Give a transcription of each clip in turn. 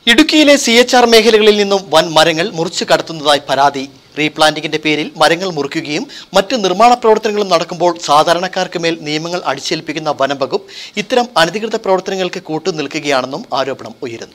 ഇടുക്കിയിലെ C H R മേഖലകളിൽ നിന്നും വൻ മരങ്ങൾ മുറിച്ചു കടത്തുന്നതായി പരാതി റീപ്ലാന്റിംഗിന്റെ പേരിൽ മരങ്ങൾ മുറിക്കുകയും മറ്റ് നിർമ്മാണ പ്രവർത്തനങ്ങളും നടക്കുമ്പോൾ സാധാരണക്കാർക്ക് മേൽ നിയമങ്ങൾ അടിച്ചേൽപ്പിക്കുന്ന വനം വകുപ്പ് ഇത്തരം അനധികൃത പ്രവർത്തനങ്ങൾക്ക് കൂട്ടുനിൽക്കുകയാണെന്നും ആരോപണം ഉയരുന്നു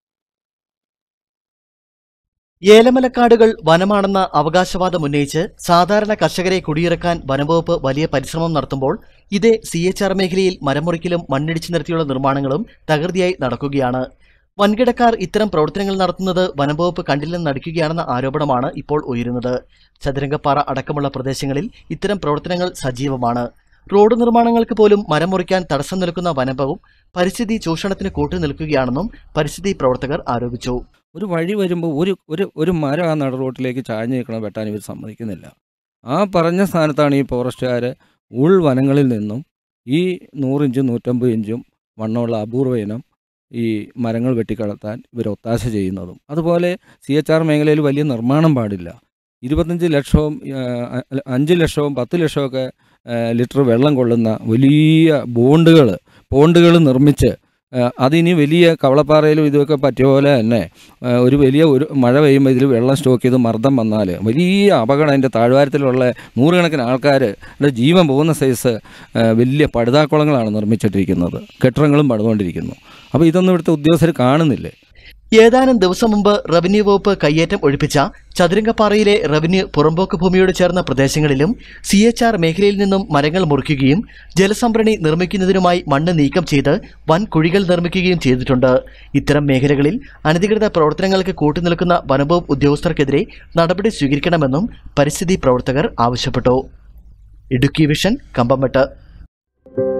ഏലമലക്കാടുകൾ വനമാണെന്ന അവകാശവാദം ഉന്നയിച്ച് സാധാരണ കർഷകരെ കുടിയിറക്കാൻ വനംവകുപ്പ് വലിയ പരിശ്രമം നടത്തുമ്പോൾ ഇതേ സി എച്ച് ആർ മേഖലയിൽ മരമുറിക്കലും മണ്ണിടിച്ചു നിരത്തിയുള്ള നിർമ്മാണങ്ങളും തകൃതിയായി നടക്കുകയാണ് വൻകിടക്കാർ ഇത്തരം പ്രവർത്തനങ്ങൾ നടത്തുന്നത് വനംവകുപ്പ് കണ്ടില്ലെന്ന് നടിക്കുകയാണെന്ന ആരോപണമാണ് ഇപ്പോൾ ഉയരുന്നത് ചതുരംഗപ്പാറ അടക്കമുള്ള പ്രദേശങ്ങളിൽ ഇത്തരം പ്രവർത്തനങ്ങൾ സജീവമാണ് റോഡ് നിർമ്മാണങ്ങൾക്ക് പോലും മരം മുറിക്കാൻ തടസ്സം നിൽക്കുന്ന വനംവകുപ്പ് പരിസ്ഥിതി ചൂഷണത്തിന് കൂട്ടുനിൽക്കുകയാണെന്നും പരിസ്ഥിതി പ്രവർത്തകർ ആരോപിച്ചു ഒരു വഴി വരുമ്പോൾ ഒരു ഒരു ഒരു മരം ആ നട റോട്ടിലേക്ക് ചാഞ്ഞ് നിൽക്കണം വെട്ടാൻ ഇവർ സമ്മതിക്കുന്നില്ല ആ പറഞ്ഞ സ്ഥാനത്താണ് ഈ ഫോറസ്റ്റുകാർ ഉൾവനങ്ങളിൽ നിന്നും ഈ നൂറിഞ്ചും നൂറ്റമ്പത് ഇഞ്ചും വണ്ണമുള്ള അപൂർവ ഇനം ഈ മരങ്ങൾ വെട്ടിക്കളത്താൻ ഇവർ ഒത്താശ ചെയ്യുന്നതും അതുപോലെ സി എച്ച് ആർ മേഖലയിൽ വലിയ നിർമ്മാണം പാടില്ല ഇരുപത്തഞ്ച് ലക്ഷവും ആ, അല്ല, അഞ്ച് ലക്ഷവും പത്ത് ലക്ഷമൊക്കെ ആ, ലിറ്റർ വെള്ളം കൊള്ളുന്ന വലിയ ബോണ്ടുകൾ പോണ്ടുകൾ നിർമ്മിച്ച് ആ, അതിനി വലിയ കവളപ്പാറയിലും ഇതൊക്കെ പറ്റിയ പോലെ തന്നെ ആ, ഒരു വലിയ ഒരു മഴ പെയ്യുമ്പോൾ ഇതിൽ വെള്ളം സ്റ്റോക്ക് ചെയ്ത് മർദ്ദം വന്നാൽ വലിയ അപകടം അതിൻ്റെ താഴ്വാരത്തിലുള്ള നൂറുകണക്കിന് ആൾക്കാർ ജീവൻ പോകുന്ന സൈസ് ആ, വലിയ പടുതാക്കുളങ്ങളാണ് നിർമ്മിച്ചിട്ടിരിക്കുന്നത് കെട്ടിടങ്ങളും പണിതുകൊണ്ടിരിക്കുന്നു അപ്പോൾ ഇതൊന്നും ഇവിടുത്തെ ഉദ്യോഗസ്ഥർ കാണുന്നില്ലേ ഏതാനും ദിവസം മുമ്പ് റവന്യൂ വകുപ്പ് കയ്യേറ്റം ഒഴിപ്പിച്ച ചതുരംഗപ്പാറയിലെ റവന്യൂ പുറമ്പോക്ക് ഭൂമിയോട് ചേർന്ന പ്രദേശങ്ങളിലും സി എച്ച് ആർ മേഖലയിൽ നിന്നും മരങ്ങൾ മുറിക്കുകയും ജലസംഭരണി നിർമ്മിക്കുന്നതിനുമായി മണ്ണ് നീക്കം ചെയ്ത് വൻ കുഴികൾ നിർമ്മിക്കുകയും ചെയ്തിട്ടുണ്ട് ഇത്തരം മേഖലകളിൽ അനധികൃത പ്രവർത്തനങ്ങൾക്ക് കൂട്ടുനിൽക്കുന്ന വനംവകുപ്പ് ഉദ്യോഗസ്ഥർക്കെതിരെ നടപടി സ്വീകരിക്കണമെന്നും പരിസ്ഥിതി പ്രവർത്തകർ ആവശ്യപ്പെട്ടു ഇടുക്കി വിഷൻ കമ്പംമെട്ട്